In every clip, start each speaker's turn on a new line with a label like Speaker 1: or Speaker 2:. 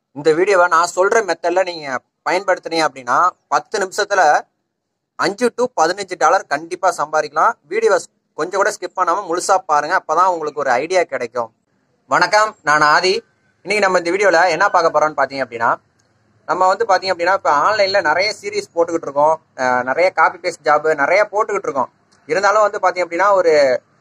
Speaker 1: இந்த வீடியோவை நான் சொல்கிற மெத்தடில் நீங்கள் பயன்படுத்துனீங்க அப்படின்னா பத்து நிமிஷத்தில் அஞ்சு டு பதினஞ்சு டாலர் கண்டிப்பாக சம்பாதிக்கலாம் வீடியோவை கொஞ்சம் கூட ஸ்கிப் பண்ணாமல் முழுசாக பாருங்கள் அப்போ தான் உங்களுக்கு ஒரு ஐடியா கிடைக்கும் வணக்கம் நான் ஆதி இன்னைக்கு நம்ம இந்த வீடியோவில் என்ன பார்க்க போகிறோம்னு பார்த்தீங்க அப்படின்னா நம்ம வந்து பார்த்தீங்க அப்படின்னா இப்போ ஆன்லைனில் நிறைய சீரிஸ் போட்டுக்கிட்டு இருக்கோம் அஹ் நிறைய காப்பி பேஸ்ட் ஜாப் நிறைய போட்டுக்கிட்டு இருக்கோம் இருந்தாலும் வந்து பார்த்தீங்க அப்படின்னா ஒரு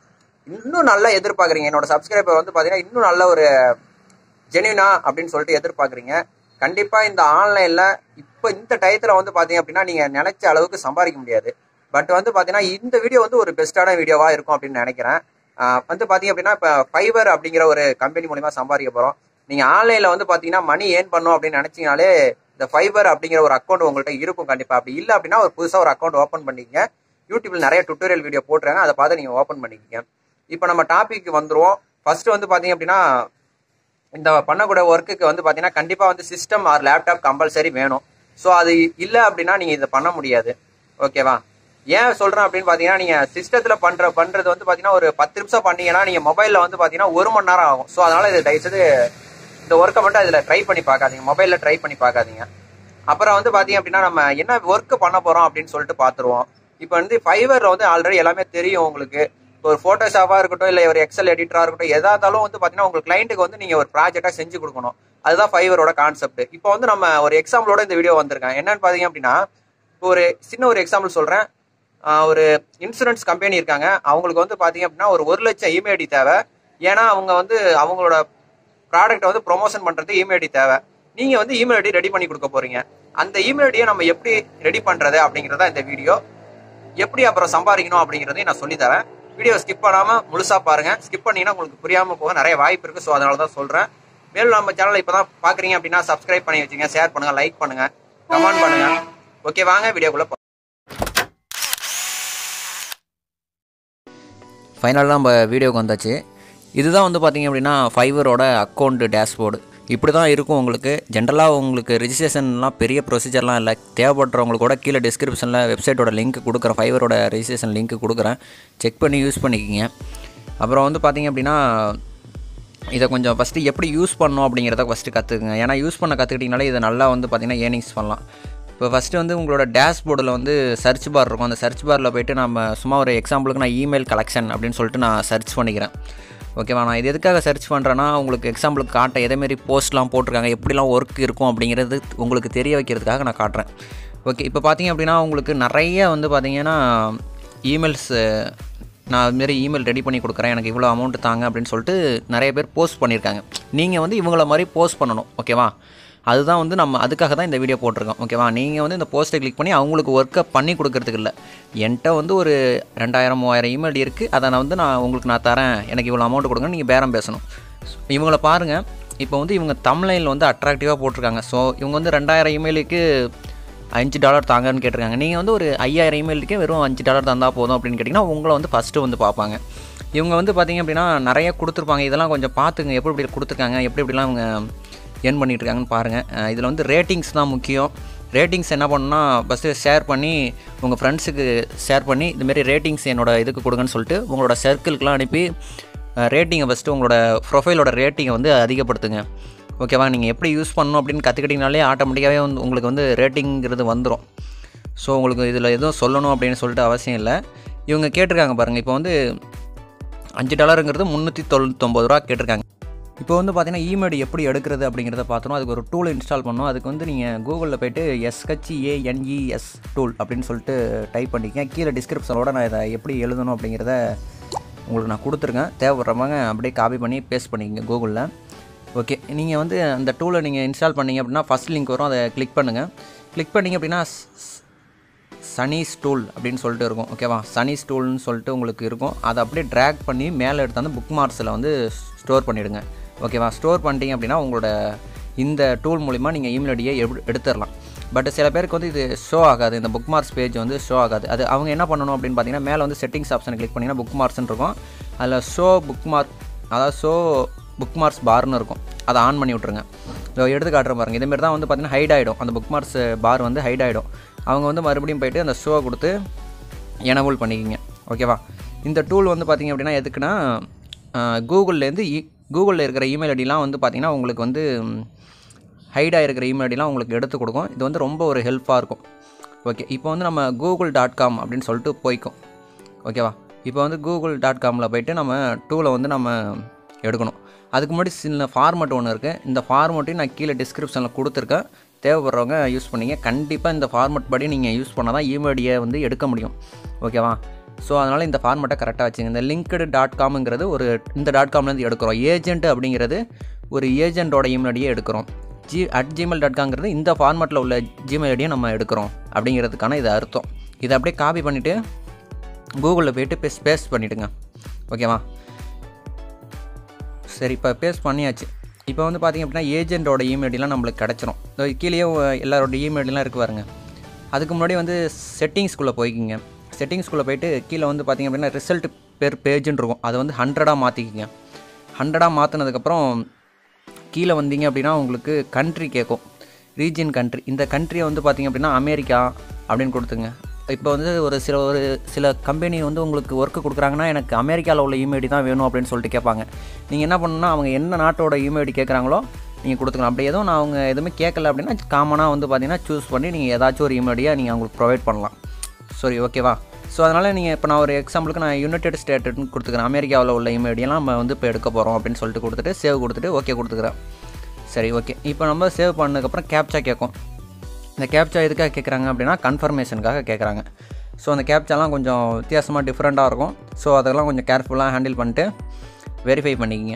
Speaker 1: இன்னும் நல்லா எதிர்பார்க்குறீங்க என்னோட சப்ஸ்கிரைபர் வந்து பார்த்தீங்கன்னா இன்னும் நல்ல ஒரு ஜெனியூனா அப்படின்னு சொல்லிட்டு எதிர்பார்க்குறீங்க கண்டிப்பாக இந்த ஆன்லைனில் இப்போ இந்த டயத்தில் வந்து பார்த்தீங்க அப்படின்னா நீங்கள் நினைச்ச அளவுக்கு சம்பாதிக்க முடியாது பட் வந்து பார்த்தீங்கன்னா இந்த வீடியோ வந்து ஒரு பெஸ்ட்டான வீடியோவாக இருக்கும் அப்படின்னு நினைக்கிறேன் ஆஹ் வந்து பார்த்தீங்க அப்படின்னா இப்போ ஃபைவர் அப்படிங்கிற ஒரு கம்பெனி மூலிமா சம்பாதிக்க போகிறோம் நீங்கள் ஆன்லைனில் வந்து பார்த்தீங்கன்னா மணி ஏர்ன் பண்ணும் அப்படின்னு நினச்சிங்கனாலே இந்த ஃபைவர் அப்படிங்கிற ஒரு அக்கௌண்ட் உங்கள்கிட்ட இருக்கும் கண்டிப்பாக அப்படி இல்லை அப்படின்னா ஒரு புதுசாக ஒரு அக்கௌண்ட் ஓப்பன் பண்ணிக்கங்க யூடியூப்ல நிறைய டுட்டோரியல் வீடியோ போட்டுருங்க அதை பார்த்து நீங்கள் ஓப்பன் பண்ணிக்கங்க இப்போ நம்ம டாபிக் வந்துருவோம் ஃபர்ஸ்ட் வந்து பார்த்தீங்க அப்படின்னா இந்த பண்ணக்கூடிய ஒர்க்குக்கு வந்து பார்த்தீங்கன்னா கண்டிப்பாக வந்து சிஸ்டம் ஆர் லேப்டாப் கம்பல்சரி வேணும் ஸோ அது இல்லை அப்படின்னா நீங்கள் இதை பண்ண முடியாது ஓகேவா ஏன் சொல்கிறேன் அப்படின்னு பார்த்தீங்கன்னா நீங்கள் சிஸ்டத்தில் பண்ணுற பண்ணுறது வந்து பார்த்தீங்கன்னா ஒரு பத்து நிமிஷம் பண்ணீங்கன்னா நீங்கள் மொபைலில் வந்து பார்த்தீங்கன்னா ஒரு மணி நேரம் ஆகும் ஸோ அதனால் இது தயவுசெய்து இந்த ஒர்க்கை மட்டும் இதில் ட்ரை பண்ணி பார்க்காதீங்க மொபைலில் ட்ரை பண்ணி பார்க்காதீங்க அப்புறம் வந்து பார்த்தீங்க அப்படின்னா நம்ம என்ன ஒர்க்கு பண்ண போகிறோம் அப்படின்னு சொல்லிட்டு பார்த்துருவோம் இப்போ வந்து ஃபைவரில் வந்து ஆல்ரெடி எல்லாமே தெரியும் உங்களுக்கு இப்போ ஒரு ஃபோட்டோஷாப்பாக இருக்கட்டும் இல்லை ஒரு எக்ஸல் எடிட்டராக இருக்கட்டும் எதா இருந்தாலும் வந்து பார்த்தீங்கன்னா உங்கள் கிளைண்ட்டுக்கு வந்து நீங்கள் ஒரு ப்ராஜெக்டாக செஞ்சு கொடுக்கணும் அதுதான் ஃபைவரோட கான்செப்ட் இப்போ வந்து நம்ம ஒரு எக்ஸாம்பிளோட இந்த வீடியோ வந்திருக்கேன் என்னன்னு பார்த்தீங்க அப்படின்னா இப்போ ஒரு சின்ன ஒரு எக்ஸாம்பிள் சொல்கிறேன் ஒரு இன்சூரன்ஸ் கம்பெனி இருக்காங்க அவங்களுக்கு வந்து பார்த்தீங்க அப்படின்னா ஒரு ஒரு லட்சம் இமெயில் ஐடி தேவை ஏன்னா அவங்க வந்து அவங்களோட ப்ராடக்ட்டை வந்து ப்ரொமோஷன் பண்ணுறது இமெயில் ஐடி தேவை நீங்கள் வந்து இமெயில் ஐடி ரெடி பண்ணி கொடுக்க போகிறீங்க அந்த இமெயில் ஐடியை நம்ம எப்படி ரெடி பண்ணுறது அப்படிங்கிறதா இந்த வீடியோ எப்படி அப்புறம் சம்பாதிக்கணும் அப்படிங்கிறதையும் நான் சொல்லித்தரேன் வீடியோ ஸ்கிப் பண்ணாமல் முழுசாக பாருங்கள் ஸ்கிப் பண்ணீங்கன்னா உங்களுக்கு புரியாமல் போக நிறைய வாய்ப்பு இருக்குது ஸோ அதனால தான் சொல்கிறேன் மேலும் நம்ம சேனலை இப்போ தான் பார்க்குறீங்க அப்படின்னா சப்ஸ்கிரைப் பண்ணி வச்சுங்க ஷேர் பண்ணுங்கள் லைக் பண்ணுங்கள் கமெண்ட் பண்ணுங்கள் ஓகே வாங்க வீடியோக்குள்ளே
Speaker 2: ஃபைனலாக நம்ம வீடியோக்கு வந்தாச்சு இதுதான் வந்து பார்த்தீங்க அப்படின்னா ஃபைவரோட அக்கௌண்ட் டேஷ்போர்டு இப்படி தான் இருக்கும் உங்களுக்கு ஜென்ரலாக உங்களுக்கு ரிஜிஸ்ட்ரேஷன்லாம் பெரிய ப்ரொசீஜர்லாம் இல்லை தேவைப்படுறவங்களுக்கு கூட கீழே டிஸ்கிரிப்ஷனில் வெப்சைட்டோட லிங்க் கொடுக்குறேன் ஃபைவரோட ரிஜிஸ்ட்ரேஷன் லிங்க் கொடுக்குறேன் செக் பண்ணி யூஸ் பண்ணிக்கிங்க அப்புறம் வந்து பார்த்தீங்க அப்படின்னா இதை கொஞ்சம் ஃபஸ்ட்டு எப்படி யூஸ் பண்ணணும் அப்படிங்கிறத ஃபஸ்ட்டு கற்றுக்குங்க ஏன்னா யூஸ் பண்ண கற்றுக்கிட்டிங்கனாலே இதை நல்லா வந்து பார்த்தீங்கன்னா ஏர்னிங்ஸ் பண்ணலாம் இப்போ ஃபஸ்ட்டு வந்து உங்களோட டேஷ்போர்டில் வந்து சர்ச் பார் இருக்கும் அந்த சர்ச் பாரில் போயிட்டு நம்ம சும்மா ஒரு எக்ஸாம்பிளுக்கு நான் இமெயில் கலெக்ஷன் அப்படின்னு சொல்லிட்டு நான் சர்ச் பண்ணிக்கிறேன் ஓகேவா நான் இது எதுக்காக சர்ச் பண்ணுறேன்னா உங்களுக்கு எக்ஸாம்பிளுக்கு காட்ட எதேமாரி போஸ்ட்லாம் போட்டிருக்காங்க எப்படிலாம் ஒர்க் இருக்கும் அப்படிங்கிறது உங்களுக்கு தெரிய வைக்கிறதுக்காக நான் காட்டுறேன் ஓகே இப்போ பார்த்தீங்க அப்படின்னா உங்களுக்கு நிறைய வந்து பார்த்தீங்கன்னா இமெயில்ஸ் நான் அதுமாரி இமெயில் ரெடி பண்ணி கொடுக்குறேன் எனக்கு இவ்வளோ அமௌண்ட் தாங்க அப்படின்னு சொல்லிட்டு நிறைய பேர் போஸ்ட் பண்ணியிருக்காங்க நீங்கள் வந்து இவங்கள மாதிரி போஸ்ட் பண்ணணும் ஓகேவா அதுதான் வந்து நம்ம அதுக்காக தான் இந்த வீடியோ போட்டிருக்கோம் ஓகேவா நீங்கள் வந்து இந்த போஸ்ட்டை கிளிக் பண்ணி அவங்களுக்கு ஒர்க்கை பண்ணி கொடுக்கறதுக்கு இல்லை என்கிட்ட வந்து ஒரு ரெண்டாயிரம் மூவாயிரம் இமெயில் இருக்குது அதை நான் வந்து நான் உங்களுக்கு நான் தரேன் எனக்கு இவ்வளோ அமௌண்ட் கொடுங்க நீங்கள் பேரம் பேசணும் இவங்கள பாருங்கள் இப்போ வந்து இவங்க தமிழ்லைனில் வந்து அட்ராக்டிவாக போட்டிருக்காங்க ஸோ இவங்க வந்து ரெண்டாயிரம் இமெயிலுக்கு அஞ்சு டாலர் தாங்கன்னு கேட்டிருக்காங்க நீங்கள் வந்து ஒரு ஐயாயிரம் இமெயிலுக்கே வெறும் அஞ்சு டாலர் தந்தால் போதும் அப்படின்னு கேட்டிங்கன்னா உங்களை வந்து ஃபஸ்ட்டு வந்து பார்ப்பாங்க இவங்க வந்து பார்த்தீங்க அப்படின்னா நிறைய கொடுத்துருப்பாங்க இதெல்லாம் கொஞ்சம் பார்த்துங்க எப்படி இப்படி கொடுத்துருக்காங்க எப்படி இப்படிலாம் இவங்க ஏர்ன் பண்ணிட்டு இருக்காங்கன்னு பாருங்கள் இதில் வந்து ரேட்டிங்ஸ் தான் முக்கியம் ரேட்டிங்ஸ் என்ன பண்ணணும்னா ஃபஸ்ட்டு ஷேர் பண்ணி உங்கள் ஃப்ரெண்ட்ஸுக்கு ஷேர் பண்ணி இதுமாரி ரேட்டிங்ஸ் என்னோட இதுக்கு கொடுங்கன்னு சொல்லிட்டு உங்களோட சர்க்கிள்க்கெலாம் அனுப்பி ரேட்டிங்கை ஃபஸ்ட்டு உங்களோட ப்ரொஃபைலோட ரேட்டிங்கை வந்து அதிகப்படுத்துங்க ஓகேவா நீங்கள் எப்படி யூஸ் பண்ணணும் அப்படின்னு கற்றுக்கிட்டிங்கனாலே ஆட்டோமேட்டிக்காகவே வந்து உங்களுக்கு வந்து ரேட்டிங்கிறது வந்துடும் ஸோ உங்களுக்கு இதில் எதுவும் சொல்லணும் அப்படின்னு சொல்லிட்டு அவசியம் இல்லை இவங்க கேட்டிருக்காங்க பாருங்கள் இப்போ வந்து அஞ்சு டாலருங்கிறது முந்நூற்றி தொண்ணூத்தொம்பது ரூபா கேட்டிருக்காங்க இப்போ வந்து பார்த்தீங்கன்னா இமெயில் எப்படி எடுக்கிறது அப்படிங்கிறத பார்த்தோம் அதுக்கு ஒரு டூல் இன்ஸ்டால் பண்ணோம் அதுக்கு வந்து நீங்கள் கூகுளில் போய்ட்டு எஸ்ஹெச்ஏஎன்இஎஸ் டூல் அப்படின்னு சொல்லிட்டு டைப் பண்ணிக்கங்க கீழே டிஸ்கிரிப்ஷனோட நான் இதை எப்படி எழுதணும் அப்படிங்கிறத உங்களுக்கு நான் கொடுத்துருக்கேன் தேவைப்படுறவங்க அப்படியே காப்பி பண்ணி பேஸ்ட் பண்ணிக்கங்க கூகுளில் ஓகே நீங்கள் வந்து அந்த டூலை நீங்கள் இன்ஸ்டால் பண்ணீங்க அப்படின்னா ஃபஸ்ட் லிங்க் வரும் அதை கிளிக் பண்ணுங்கள் கிளிக் பண்ணிங்க அப்படின்னா சனீஸ் டூல் அப்படின்னு சொல்லிட்டு இருக்கும் ஓகேவா சனீஸ் டூல்னு சொல்லிட்டு உங்களுக்கு இருக்கும் அதை அப்படியே ட்ராக் பண்ணி மேலே எடுத்து வந்து புக் மார்க்ஸில் வந்து ஸ்டோர் பண்ணிவிடுங்க ஓகேவா ஸ்டோர் பண்ணிட்டீங்க அப்படின்னா உங்களோட இந்த டூல் மூலிமா நீங்கள் இமெயில் ஐடியை எடுத்துடலாம் பட் சில பேருக்கு வந்து இது ஷோ ஆகாது இந்த புக் மார்க்ஸ் பேஜ் வந்து ஷோ ஆகாது அது அவங்க என்ன பண்ணணும் அப்படின்னு பார்த்தீங்கன்னா மேலே வந்து செட்டிங்ஸ் ஆப்ஷனை கிளிக் பண்ணிங்கன்னா புக் மார்க்ஸ்னு இருக்கும் அதில் ஷோ புக் மார்க் அதாவது ஷோ புக் மார்க்ஸ் பார்னு இருக்கும் அதை ஆன் பண்ணி விட்ருங்க இதோ எடுத்து காட்டுறேன் பாருங்கள் இதேமாரி தான் வந்து பார்த்தீங்கன்னா ஹைட் ஆகிடும் அந்த புக் மார்க்ஸ் பார் வந்து ஹைட் ஆகிடும் அவங்க வந்து மறுபடியும் போயிட்டு அந்த ஷோவை கொடுத்து எனபிள் பண்ணிக்கிங்க ஓகேவா இந்த டூல் வந்து பார்த்திங்க அப்படின்னா எதுக்குன்னா கூகுள்லேருந்து கூகுளில் இருக்கிற இமெயில் ஐடிலாம் வந்து பார்த்திங்கன்னா உங்களுக்கு வந்து ஹைடாக இருக்கிற இமெயில் ஐடிலாம் உங்களுக்கு எடுத்து கொடுக்கும் இது வந்து ரொம்ப ஒரு ஹெல்ப்பாக இருக்கும் ஓகே இப்போ வந்து நம்ம கூகுள் டாட் காம் அப்படின்னு சொல்லிட்டு போய்க்கும் ஓகேவா இப்போ வந்து கூகுள் டாட் காமில் போயிட்டு நம்ம டூவில் வந்து நம்ம எடுக்கணும் அதுக்கு முன்னாடி சின்ன ஃபார்மெட் ஒன்று இருக்குது இந்த ஃபார்மெட்டையும் நான் கீழே டிஸ்கிரிப்ஷனில் கொடுத்துருக்கேன் தேவைப்படுறவங்க யூஸ் பண்ணிங்க கண்டிப்பாக இந்த ஃபார்மெட் படி நீங்கள் யூஸ் பண்ணால் தான் இமெயிலியை வந்து எடுக்க முடியும் ஓகேவா ஸோ அதனால் இந்த ஃபார்மெட்டை கரெக்டாக வச்சுங்க இந்த லிங்க்டு டாட் காம்ங்கிறது ஒரு இந்த டாட் காம்லேருந்து எடுக்கிறோம் ஏஜென்ட் அப்படிங்கிறது ஒரு ஏஜென்ட்டோட இமெயில் ஐடியை எடுக்கிறோம் ஜி அட் ஜிமெயில் டாட் காம்ங்கிறது இந்த ஃபார்மெட்டில் உள்ள ஜிமெயில் ஐடியை நம்ம எடுக்கிறோம் அப்படிங்கிறதுக்கான இது அர்த்தம் இதை அப்படியே காப்பி பண்ணிவிட்டு கூகுளில் போயிட்டு பேஸ் பேஸ்ட் பண்ணிவிடுங்க ஓகேவா சரி இப்போ பேஸ்ட் பண்ணியாச்சு இப்போ வந்து பார்த்திங்க அப்படின்னா ஏஜென்ட்டோட இமெயிலாம் நம்மளுக்கு கிடச்சிரும் இதோ கீழேயே எல்லாரோட இமெயிலாம் இருக்கு பாருங்க அதுக்கு முன்னாடி வந்து செட்டிங்ஸ்குள்ளே போய்க்கிங்க செட்டிங்ஸ்குள்ளே போயிட்டு கீழே வந்து பார்த்திங்க அப்படின்னா ரிசல்ட் பெர் பேஜுன்னு இருக்கும் அதை வந்து ஹண்ட்ரடாக மாற்றிக்கிங்க ஹண்ட்ரடாக மாற்றினதுக்கப்புறம் கீழே வந்தீங்க அப்படின்னா உங்களுக்கு கண்ட்ரி கேட்கும் ரீஜியன் கண்ட்ரி இந்த கண்ட்ரியை வந்து பார்த்திங்க அப்படின்னா அமெரிக்கா அப்படின்னு கொடுத்துங்க இப்போ வந்து ஒரு சில ஒரு சில கம்பெனி வந்து உங்களுக்கு ஒர்க்கு கொடுக்குறாங்கன்னா எனக்கு அமெரிக்காவில் உள்ள இமெயில் தான் வேணும் அப்படின்னு சொல்லிட்டு கேட்பாங்க நீங்கள் என்ன பண்ணணும்னா அவங்க என்ன நாட்டோட இமெயில் கேட்குறாங்களோ நீங்கள் கொடுத்துக்கலாம் அப்படி எதுவும் நான் அவங்க எதுவுமே கேட்கல அப்படின்னா காமனாக வந்து பார்த்தீங்கன்னா சூஸ் பண்ணி நீங்கள் ஏதாச்சும் ஒரு இமெயிலியாக நீங்கள் அவங்களுக்கு ப்ரொவைட் பண்ணலாம் சரி ஓகேவா ஸோ அதனால் நீங்கள் இப்போ நான் ஒரு எக்ஸாம்பிளுக்கு நான் யுனைடெட் ஸ்டேட்டுன்னு கொடுத்துக்கிறேன் அமெரிக்காவில் உள்ள இமெயிலியெல்லாம் நம்ம வந்து இப்போ எடுக்க போகிறோம் அப்படின்னு சொல்லிட்டு கொடுத்துட்டு சேவ் கொடுத்துட்டு ஓகே கொடுத்துக்கிறேன் சரி ஓகே இப்போ நம்ம சேவ் பண்ணதுக்கப்புறம் கேப்ச்சா கேட்கும் இந்த கேப்ச்சா எதுக்காக கேட்குறாங்க அப்படின்னா கன்ஃபர்மேஷனுக்காக கேட்குறாங்க ஸோ அந்த கேப்ச்சாலாம் கொஞ்சம் வித்தியாசமாக டிஃப்ரெண்ட்டாக இருக்கும் ஸோ அதெல்லாம் கொஞ்சம் கேர்ஃபுல்லாக ஹேண்டில் பண்ணிட்டு வெரிஃபை பண்ணிக்கிங்க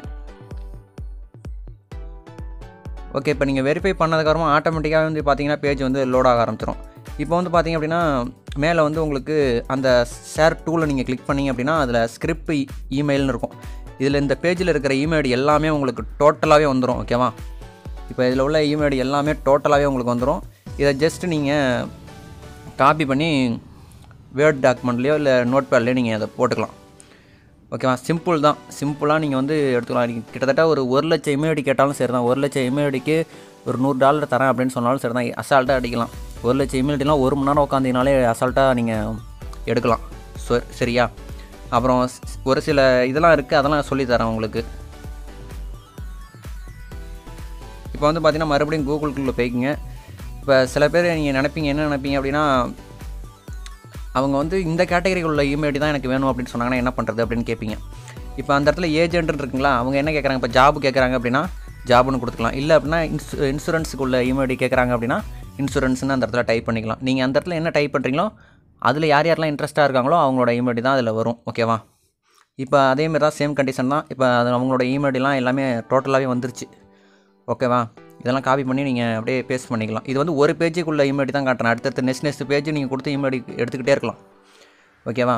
Speaker 2: ஓகே இப்போ நீங்கள் வெரிஃபை பண்ணதுக்கப்புறமா ஆட்டோமேட்டிக்காக வந்து பார்த்தீங்கன்னா பேஜ் வந்து லோட் ஆக ஆரம்பிச்சிடும் இப்போ வந்து பார்த்தீங்க அப்படின்னா மேலே வந்து உங்களுக்கு அந்த ஷேர் டூவில் நீங்கள் கிளிக் பண்ணீங்க அப்படின்னா அதில் ஸ்கிரிப்ட் இமெயில்னு இருக்கும் இதில் இந்த பேஜில் இருக்கிற இமெயில் எல்லாமே உங்களுக்கு டோட்டலாகவே வந்துடும் ஓகேவா இப்போ இதில் உள்ள இமெயில் எல்லாமே டோட்டலாகவே உங்களுக்கு வந்துடும் இதை ஜஸ்ட் நீங்கள் காப்பி பண்ணி வேர்ட் டாக்குமெண்ட்லேயோ இல்லை நோட் பேட்லேயோ நீங்கள் அதை போட்டுக்கலாம் ஓகேவா சிம்பிள் தான் சிம்பிளாக நீங்கள் வந்து எடுத்துக்கலாம் நீங்கள் கிட்டத்தட்ட ஒரு ஒரு லட்சம் இமெயில் கேட்டாலும் சரி தான் ஒரு லட்சம் இமெயிலுக்கு ஒரு நூறு டாலர் தரேன் அப்படின்னு சொன்னாலும் சரி தான் அசால்ட்டாக அடிக்கலாம் ஒரு லட்சம் இமெயிலாம் ஒரு மணி நேரம் உட்காந்தினாலே அசால்ட்டாக நீங்கள் எடுக்கலாம் சொ சரியா அப்புறம் ஸ்- ஒரு சில இதெல்லாம் இருக்குது அதெல்லாம் சொல்லித் தரேன் உங்களுக்கு இப்போ வந்து பார்த்தீங்கன்னா மறுபடியும் கூகுளுக்குள்ளே போய்க்குங்க இப்போ சில பேர் நீங்கள் நினைப்பீங்க என்ன நினைப்பீங்க அப்படின்னா அவங்க வந்து இந்த கேட்டகரி உள்ள இமெயில் தான் எனக்கு வேணும் அப்படின்னு சொன்னாங்கன்னா என்ன பண்ணுறது அப்படின்னு கேட்பீங்க இப்போ அந்த இடத்துல ஏஜென்ட் இருக்குங்களா அவங்க என்ன கேட்குறாங்க இப்போ ஜாப் கேட்குறாங்க அப்படின்னா ஜாப்னு கொடுத்துக்கலாம் இல்லை அப்படின்னா இன்சு இன்சூரன்ஸுக்கு உள்ள இமெயில் கேட்குறாங்க அப்படின்னா இன்சூரன்ஸ்னு அந்த இடத்துல டைப் பண்ணிக்கலாம் நீங்கள் அந்த இடத்துல என்ன டைப் பண்ணுறீங்களோ அதில் யார் யாரெல்லாம் இன்ட்ரெஸ்ட்டாக இருக்காங்களோ அவங்களோட இமெயில் தான் அதில் வரும் ஓகேவா இப்போ அதேமாரி தான் சேம் கண்டிஷன் தான் இப்போ அது அவங்களோட இமெயிலாம் எல்லாமே டோட்டலாகவே வந்துருச்சு ஓகேவா இதெல்லாம் காப்பி பண்ணி நீங்கள் அப்படியே பேஸ்ட் பண்ணிக்கலாம் இது வந்து ஒரு பேஜுக்குள்ள இமெயில் தான் காட்டுறேன் அடுத்தடுத்து நெக்ஸ்ட் நெக்ஸ்ட் பேஜ் நீங்கள் கொடுத்து இமெயில் எடுத்துக்கிட்டே இருக்கலாம் ஓகேவா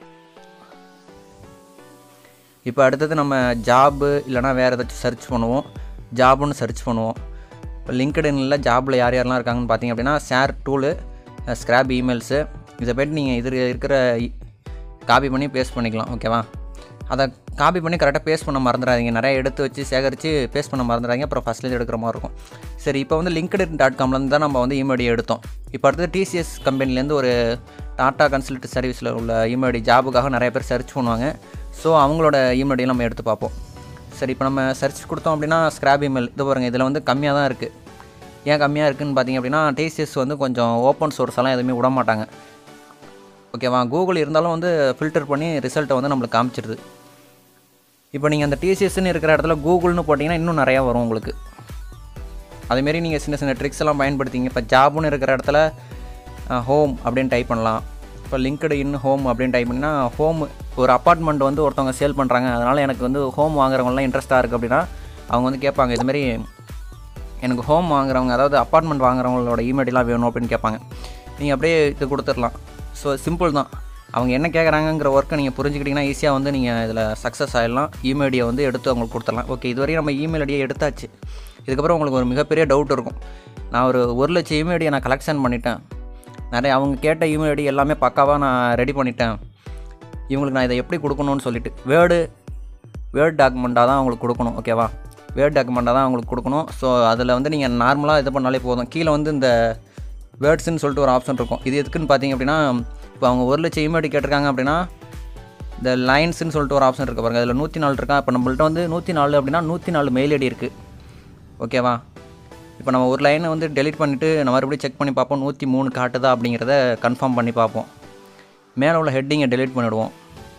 Speaker 2: இப்போ அடுத்தது நம்ம ஜாபு இல்லைனா வேறு ஏதாச்சும் சர்ச் பண்ணுவோம் ஜாப்னு சர்ச் பண்ணுவோம் இப்போ லிங்க்டின்ல ஜாபில் யார் யாரெல்லாம் இருக்காங்கன்னு பார்த்தீங்க அப்படின்னா ஷேர் டூலு ஸ்க்ராப் இமெயில்ஸு இதை போய்ட்டு நீங்கள் இது இருக்கிற காப்பி பண்ணி பேஸ்ட் பண்ணிக்கலாம் ஓகேவா அதை காப்பி பண்ணி கரெக்டாக பேஸ்ட் பண்ண மறந்துடாதீங்க நிறைய எடுத்து வச்சு சேகரித்து பேஸ்ட் பண்ண மறந்துடாதீங்க அப்புறம் ஃபஸ்ட்லேருந்து எடுக்கிற மாதிரி இருக்கும் சரி இப்போ வந்து லிங்க்டின் டாட் காம்லேருந்து தான் நம்ம வந்து இமெயில் எடுத்தோம் இப்போ அடுத்தது டிசிஎஸ் கம்பெனிலேருந்து ஒரு டாட்டா கன்சல்ட் சர்வீஸில் உள்ள இமெயில் ஜாபுக்காக நிறைய பேர் சர்ச் பண்ணுவாங்க ஸோ அவங்களோட இமெயில் நம்ம எடுத்து பார்ப்போம் சரி இப்போ நம்ம சர்ச் கொடுத்தோம் அப்படின்னா ஸ்க்ராப் இமெயில் இது பாருங்க இதில் வந்து கம்மியாக தான் இருக்குது ஏன் கம்மியாக இருக்குதுன்னு பார்த்தீங்க அப்படின்னா டிசிஎஸ் வந்து கொஞ்சம் ஓப்பன் சோர்ஸ் எல்லாம் எதுவுமே விட மாட்டாங்க ஓகேவா கூகுள் இருந்தாலும் வந்து ஃபில்டர் பண்ணி ரிசல்ட்டை வந்து நம்மளுக்கு காமிச்சிடுது இப்போ நீங்கள் அந்த டிசிஎஸ்ன்னு இருக்கிற இடத்துல கூகுள்னு போட்டிங்கன்னா இன்னும் நிறையா வரும் உங்களுக்கு அதேமாரி நீங்கள் சின்ன சின்ன ட்ரிக்ஸ் எல்லாம் பயன்படுத்திங்க இப்போ ஜாப்னு இருக்கிற இடத்துல ஹோம் அப்படின்னு டைப் பண்ணலாம் இப்போ லிங்க்டு இன் ஹோம் அப்படின்னு டைப் பண்ணினா ஹோம் ஒரு அப்பார்ட்மெண்ட் வந்து ஒருத்தவங்க சேல் பண்ணுறாங்க அதனால் எனக்கு வந்து ஹோம் வாங்குறவங்கலாம் இன்ட்ரெஸ்ட்டாக இருக்குது அப்படின்னா அவங்க வந்து கேட்பாங்க இதுமாரி எனக்கு ஹோம் வாங்குறவங்க அதாவது அப்பார்ட்மெண்ட் வாங்குறவங்களோட இமெயிலாம் வேணும் அப்படின்னு கேட்பாங்க நீங்கள் அப்படியே இது கொடுத்துடலாம் ஸோ சிம்பிள் தான் அவங்க என்ன கேட்குறாங்கங்கிற ஒர்க்கை நீங்கள் புரிஞ்சுக்கிட்டிங்கன்னா ஈஸியாக வந்து நீங்கள் இதில் சக்ஸஸ் ஆகிடலாம் இமெயில் ஐடியை வந்து எடுத்து அவங்களுக்கு கொடுத்துடலாம் ஓகே இதுவரையும் நம்ம இமெயில் ஐடியை எடுத்தாச்சு இதுக்கப்புறம் உங்களுக்கு ஒரு மிகப்பெரிய டவுட் இருக்கும் நான் ஒரு ஒரு லட்சம் இமெயில் ஐடியை நான் கலெக்ஷன் பண்ணிட்டேன் நிறைய அவங்க கேட்ட இமெயில் ஐடி எல்லாமே பக்காவாக நான் ரெடி பண்ணிட்டேன் இவங்களுக்கு நான் இதை எப்படி கொடுக்கணும்னு சொல்லிட்டு வேர்டு வேர்ட் டாக்குமெண்ட்டாக தான் அவங்களுக்கு கொடுக்கணும் ஓகேவா வேர்ட் டாக்குமெண்ட்டாக தான் அவங்களுக்கு கொடுக்கணும் ஸோ அதில் வந்து நீங்கள் நார்மலாக இது பண்ணாலே போதும் கீழே வந்து இந்த வேர்ட்ஸ்னு சொல்லிட்டு ஒரு ஆப்ஷன் இருக்கும் இது எதுக்குன்னு பார்த்தீங்க அப்படின்னா இப்போ அவங்க ஒரு லட்சம் இமெயில் கேட்டிருக்காங்க அப்படின்னா இந்த லைன்ஸ்னு சொல்லிட்டு ஒரு ஆப்ஷன் இருக்குது பாருங்கள் அதில் நூற்றி நாலு இருக்கா இப்போ நம்மள்ட்ட வந்து நூற்றி நாலு அப்படின்னா நூற்றி நாலு மெயில் ஐடி இருக்குது ஓகேவா இப்போ நம்ம ஒரு லைனை வந்து டெலிட் பண்ணிவிட்டு நம்ம மறுபடியும் செக் பண்ணி பார்ப்போம் நூற்றி மூணு காட்டுதா அப்படிங்கிறத கன்ஃபார்ம் பண்ணி பார்ப்போம் மேலே உள்ள ஹெட்டிங்கை டெலிட் பண்ணிவிடுவோம்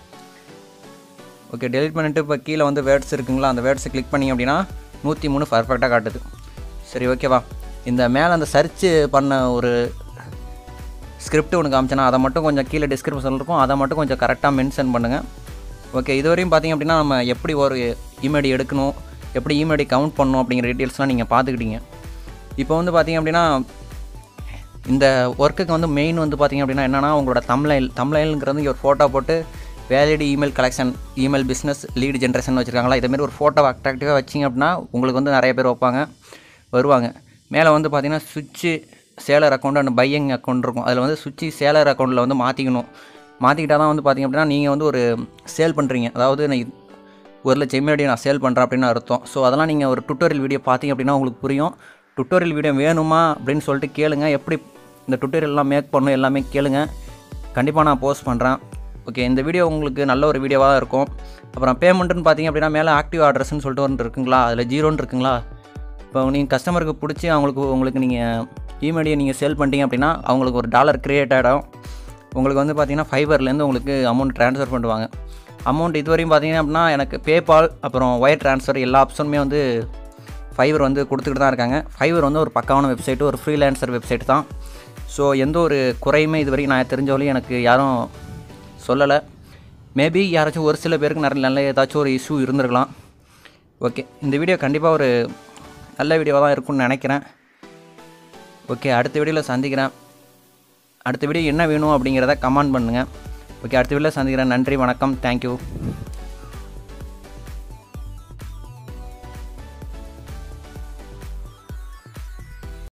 Speaker 2: ஓகே டெலிட் பண்ணிவிட்டு இப்போ கீழே வந்து வேர்ட்ஸ் இருக்குங்களா அந்த வேர்ட்ஸை கிளிக் பண்ணி அப்படின்னா நூற்றி மூணு பர்ஃபெக்டாக காட்டுது சரி ஓகேவா இந்த மேலே அந்த சர்ச் பண்ண ஒரு ஸ்கிரிப்ட் ஒன்று காமிச்சேன்னா அதை மட்டும் கொஞ்சம் கீழே டிஸ்கிரிப்ஷனில் இருக்கும் அதை மட்டும் கொஞ்சம் கரெக்டாக மென்ஷன் பண்ணுங்கள் ஓகே இதுவரையும் பார்த்தீங்க அப்படின்னா நம்ம எப்படி ஒரு இமெடி எடுக்கணும் எப்படி இமெடி கவுண்ட் பண்ணணும் அப்படிங்கிற டீட்டெயில்ஸ்லாம் நீங்கள் பார்த்துக்கிட்டீங்க இப்போ வந்து பார்த்தீங்க அப்படின்னா இந்த ஒர்க்குக்கு வந்து மெயின் வந்து பார்த்தீங்க அப்படின்னா என்னென்னா உங்களோட தமிழைல் தமிழைலுங்கிறது இங்கே ஒரு ஃபோட்டோ போட்டு valid email collection email business lead generation வச்சுருக்காங்களா இதேமாரி ஒரு ஃபோட்டோ அட்ராக்டிவாக வச்சிங்க அப்படின்னா உங்களுக்கு வந்து நிறைய பேர் வைப்பாங்க வருவாங்க மேலே வந்து பார்த்தீங்கன்னா சுவிட்சு seller account and buying account இருக்கும் அதில் வந்து சுவிட்சு சேலர் அக்கௌண்ட்டில் வந்து மாற்றிக்கணும் மாற்றிக்கிட்டால் தான் வந்து பார்த்தீங்க அப்படின்னா நீங்கள் வந்து ஒரு சேல் பண்ணுறீங்க அதாவது நான் இது- ஒரு லட்சம் எம்ஏடி நான் சேல் பண்ணுறேன் அப்படின்னு அர்த்தம் ஸோ அதெல்லாம் நீங்கள் ஒரு டுட்டோரியல் வீடியோ பார்த்தீங்க அப்படின்னா உங்களுக்கு புரியும் டுட்டோரியல் வீடியோ வேணுமா அப்படின்னு சொல்லிட்டு கேளுங்க எப்படி இந்த டுட்டோரியல்லாம் மேக் பண்ணணும் எல்லாமே கேளுங்க கண்டிப்பாக நான் போஸ்ட் பண்ணுறேன் ஓகே இந்த வீடியோ உங்களுக்கு நல்ல ஒரு வீடியோவாக தான் இருக்கும் அப்புறம் பேமெண்ட்டுன்னு பார்த்தீங்க அப்படின்னா மேலே ஆக்டிவ் ஆர்டர்ஸ்னு சொல்லிட்டு ஒன்று இருக்குங்களா அதில் ஜீரோன்னு இருக்குங்களா இப்போ நீங்கள் கஸ்டமருக்கு பிடிச்சி அவங்களுக்கு உங்களுக்கு நீங்கள் இமெடியை நீங்கள் சேல் பண்ணிட்டீங்க அப்படின்னா அவங்களுக்கு ஒரு டாலர் கிரியேட் ஆகிடும் உங்களுக்கு வந்து பார்த்தீங்கன்னா ஃபைபர்லேருந்து உங்களுக்கு அமௌண்ட் ட்ரான்ஸ்ஃபர் பண்ணுவாங்க அமௌண்ட் இதுவரையும் பார்த்தீங்க அப்படின்னா எனக்கு பேபால் அப்புறம் ஒயர் ட்ரான்ஸ்ஃபர் எல்லா ஆப்ஷனுமே வந்து ஃபைவர் வந்து கொடுத்துக்கிட்டு தான் இருக்காங்க ஃபைவர் வந்து ஒரு பக்காவான வெப்சைட்டு ஒரு ஃப்ரீலான்சர் வெப்சைட் தான் ஸோ எந்த ஒரு குறையுமே இது வரைக்கும் நான் தெரிஞ்சவரையும் எனக்கு யாரும் சொல்லலை மேபி யாராச்சும் ஒரு சில பேருக்கு நிறைய நல்ல ஏதாச்சும் ஒரு இஷ்யூ இருந்திருக்கலாம் ஓகே இந்த வீடியோ கண்டிப்பாக ஒரு நல்ல வீடியோவாக தான் இருக்கும்னு நினைக்கிறேன் ஓகே அடுத்த வீடியோவில் சந்திக்கிறேன் அடுத்த வீடியோ என்ன வேணும் அப்படிங்கிறத கமெண்ட் பண்ணுங்கள் ஓகே அடுத்த வீடியோவில் சந்திக்கிறேன் நன்றி வணக்கம் தேங்க்யூ